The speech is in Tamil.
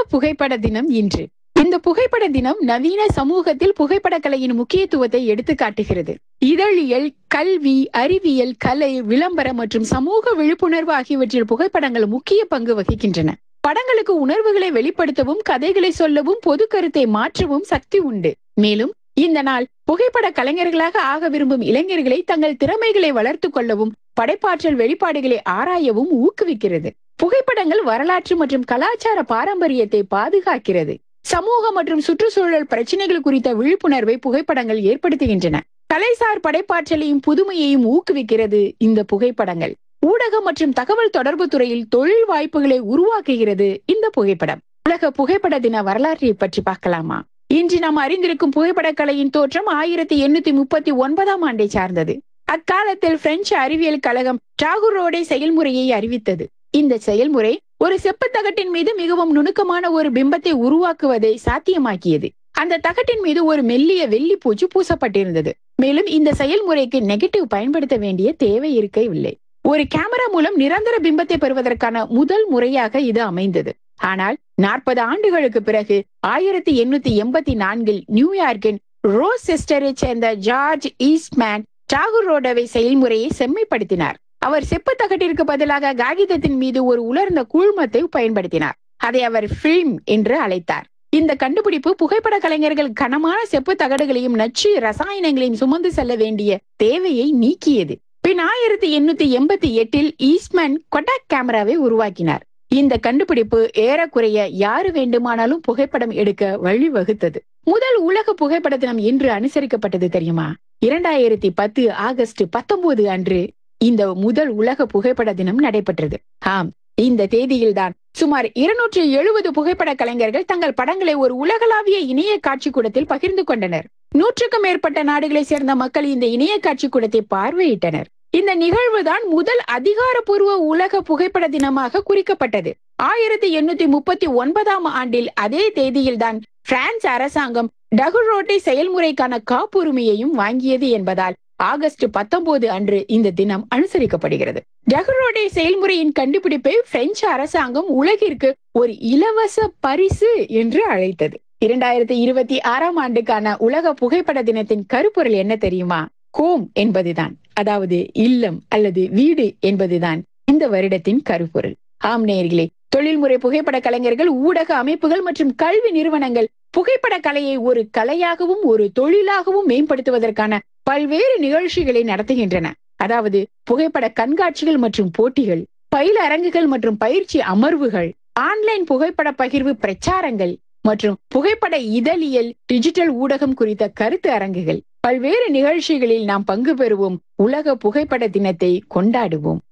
புகைப்பட தினம் இன்று இந்த புகைப்பட தினம் நவீன சமூகத்தில் புகைப்படக்கலையின் முக்கியத்துவத்தை எடுத்து காட்டுகிறது இதழியல் கல்வி அறிவியல் கலை விளம்பரம் மற்றும் சமூக விழிப்புணர்வு ஆகியவற்றில் புகைப்படங்கள் முக்கிய பங்கு வகிக்கின்றன படங்களுக்கு உணர்வுகளை வெளிப்படுத்தவும் கதைகளை சொல்லவும் பொது கருத்தை மாற்றவும் சக்தி உண்டு மேலும் இந்த நாள் புகைப்பட கலைஞர்களாக ஆக விரும்பும் இளைஞர்களை தங்கள் திறமைகளை வளர்த்துக் கொள்ளவும் படைப்பாற்றல் வெளிப்பாடுகளை ஆராயவும் ஊக்குவிக்கிறது புகைப்படங்கள் வரலாற்று மற்றும் கலாச்சார பாரம்பரியத்தை பாதுகாக்கிறது சமூக மற்றும் சுற்றுச்சூழல் பிரச்சனைகள் குறித்த விழிப்புணர்வை புகைப்படங்கள் ஏற்படுத்துகின்றன கலைசார் படைப்பாற்றலையும் புதுமையையும் ஊக்குவிக்கிறது இந்த புகைப்படங்கள் ஊடகம் மற்றும் தகவல் தொடர்பு துறையில் தொழில் வாய்ப்புகளை உருவாக்குகிறது இந்த புகைப்படம் உலக புகைப்பட தின வரலாற்றை பற்றி பார்க்கலாமா இன்று நாம் அறிந்திருக்கும் புகைப்படக்கலையின் தோற்றம் ஆயிரத்தி எண்ணூத்தி முப்பத்தி ஒன்பதாம் ஆண்டை சார்ந்தது அக்காலத்தில் பிரெஞ்சு அறிவியல் கழகம் டாகுரோடை செயல்முறையை அறிவித்தது இந்த செயல்முறை ஒரு செப்புத் தகட்டின் மீது மிகவும் நுணுக்கமான ஒரு பிம்பத்தை உருவாக்குவதை சாத்தியமாக்கியது அந்த தகட்டின் மீது ஒரு மெல்லிய வெள்ளி பூச்சு பூசப்பட்டிருந்தது மேலும் இந்த செயல்முறைக்கு நெகட்டிவ் பயன்படுத்த வேண்டிய தேவை இருக்கவில்லை ஒரு கேமரா மூலம் நிரந்தர பிம்பத்தை பெறுவதற்கான முதல் முறையாக இது அமைந்தது ஆனால் நாற்பது ஆண்டுகளுக்கு பிறகு ஆயிரத்தி எண்ணூத்தி எண்பத்தி நான்கில் நியூயார்க்கின் ரோசெஸ்டரை சேர்ந்த ஜார்ஜ் ஈஸ்ட்மேன் டாகூர் ரோடவை செயல்முறையை செம்மைப்படுத்தினார் அவர் செப்பு தகட்டிற்கு பதிலாக காகிதத்தின் மீது ஒரு உலர்ந்த கூழ்மத்தை பயன்படுத்தினார் அதை அவர் பிலிம் என்று அழைத்தார் இந்த கண்டுபிடிப்பு புகைப்பட கலைஞர்கள் கனமான செப்பு தகடுகளையும் நச்சு ரசாயனங்களையும் சுமந்து செல்ல வேண்டிய தேவையை நீக்கியது பின் ஆயிரத்தி எண்ணூத்தி எண்பத்தி எட்டில் ஈஸ்ட்மேன் கொட்டாக் கேமராவை உருவாக்கினார் இந்த கண்டுபிடிப்பு ஏறக்குறைய யாரு வேண்டுமானாலும் புகைப்படம் எடுக்க வழிவகுத்தது முதல் உலக புகைப்பட தினம் என்று அனுசரிக்கப்பட்டது தெரியுமா இரண்டாயிரத்தி பத்து ஆகஸ்ட் பத்தொன்பது அன்று இந்த முதல் உலக புகைப்பட தினம் நடைபெற்றது ஆம் இந்த தேதியில்தான் சுமார் இருநூற்றி எழுபது புகைப்பட கலைஞர்கள் தங்கள் படங்களை ஒரு உலகளாவிய இணைய காட்சி கூடத்தில் பகிர்ந்து கொண்டனர் நூற்றுக்கும் மேற்பட்ட நாடுகளை சேர்ந்த மக்கள் இந்த இணைய காட்சி கூடத்தை பார்வையிட்டனர் இந்த நிகழ்வு தான் முதல் அதிகாரப்பூர்வ உலக புகைப்பட தினமாக குறிக்கப்பட்டது ஆயிரத்தி எண்ணூத்தி முப்பத்தி ஒன்பதாம் ஆண்டில் அதே தேதியில்தான் பிரான்ஸ் அரசாங்கம் டகுரோட்டை செயல்முறைக்கான காப்புரிமையையும் வாங்கியது என்பதால் ஆகஸ்ட் பத்தொன்பது அன்று இந்த தினம் அனுசரிக்கப்படுகிறது டகுரோடே செயல்முறையின் கண்டுபிடிப்பை பிரெஞ்சு அரசாங்கம் உலகிற்கு ஒரு இலவச பரிசு என்று அழைத்தது இரண்டாயிரத்தி இருபத்தி ஆறாம் ஆண்டுக்கான உலக புகைப்பட தினத்தின் கருப்பொருள் என்ன தெரியுமா ஹோம் என்பதுதான் அதாவது இல்லம் அல்லது வீடு என்பதுதான் இந்த வருடத்தின் கருப்பொருள் ஆம் நேயர்களே தொழில்முறை புகைப்பட கலைஞர்கள் ஊடக அமைப்புகள் மற்றும் கல்வி நிறுவனங்கள் புகைப்பட கலையை ஒரு கலையாகவும் ஒரு தொழிலாகவும் மேம்படுத்துவதற்கான பல்வேறு நிகழ்ச்சிகளை நடத்துகின்றன அதாவது புகைப்பட கண்காட்சிகள் மற்றும் போட்டிகள் பயில அரங்குகள் மற்றும் பயிற்சி அமர்வுகள் ஆன்லைன் புகைப்பட பகிர்வு பிரச்சாரங்கள் மற்றும் புகைப்பட இதழியல் டிஜிட்டல் ஊடகம் குறித்த கருத்து அரங்குகள் பல்வேறு நிகழ்ச்சிகளில் நாம் பங்கு பெறுவோம் உலக புகைப்பட தினத்தை கொண்டாடுவோம்